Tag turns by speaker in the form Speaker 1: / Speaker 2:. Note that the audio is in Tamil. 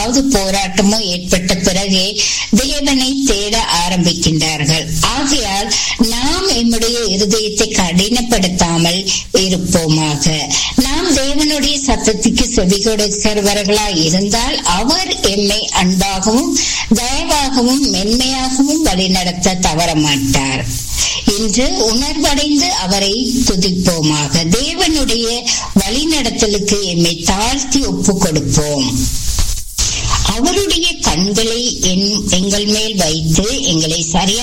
Speaker 1: ஏதாவது போராட்டமோ ஏற்பட்ட பிறகே தேவனை தேட ஆரம்பிக்கின்றார்கள் ஆகையால் நாம் எம்முடைய இருதயத்தை கடினப்படுத்தாமல் இருப்போமாக நாம் தேவனுடைய சத்தத்துக்கு செவி கொடுக்கிறவர்களாய் இருந்தால் அவர் எம்மை அன்பாகவும் தயவாகவும் மென்மையாகவும் வழிநடத்த தவற மாட்டார் இன்று உணர்வடைந்து அவரை துதிப்போமாக தேவனுடைய வழிநடத்தலுக்கு எம்மை தாழ்த்தி ஒப்பு கொடுப்போம் அவருடைய கண்களை எங்கள் மேல் வைத்து எங்களை சரியான